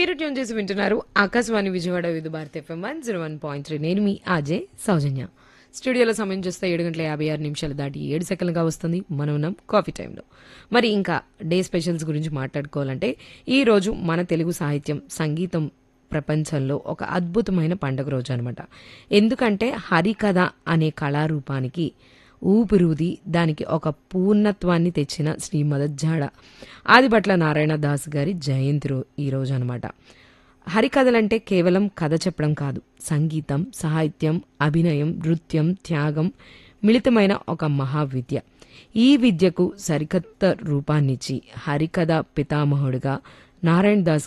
మీరు ట్యూన్ చేసి వింటున్నారు Akashvani Vijayawada Vividh Bharati FM one zero one point three నేను మీ ఆజే సౌజన్య స్టూడియోలో సమయం చూస్తే ఏడు గంటల యాభై ఆరు నిమిషాలు దాటి ఏడు సెకండ్లుగా వస్తుంది మనం ఉన్నాం కాఫీ టైంలో మరి ఇంకా డే స్పెషల్స్ గురించి మాట్లాడుకోవాలంటే ఈ రోజు మన తెలుగు సాహిత్యం సంగీతం ప్రపంచంలో ఒక అద్భుతమైన పండుగ రోజు అనమాట ఎందుకంటే హరికథ అనే కళారూపానికి ఊపిరుది దానికి ఒక పూర్ణత్వాన్ని తెచ్చిన శ్రీ మదజ్జాడ ఆదిభట్ల నారాయణ దాస్ గారి జయంతి రో ఈ రోజు అనమాట హరికథలంటే కేవలం కథ చెప్పడం కాదు సంగీతం సాహిత్యం అభినయం నృత్యం త్యాగం మిళితమైన ఒక మహావిద్య ఈ విద్యకు సరికొత్త రూపాన్నిచ్చి హరికథ పితామహుడిగా నారాయణ దాస్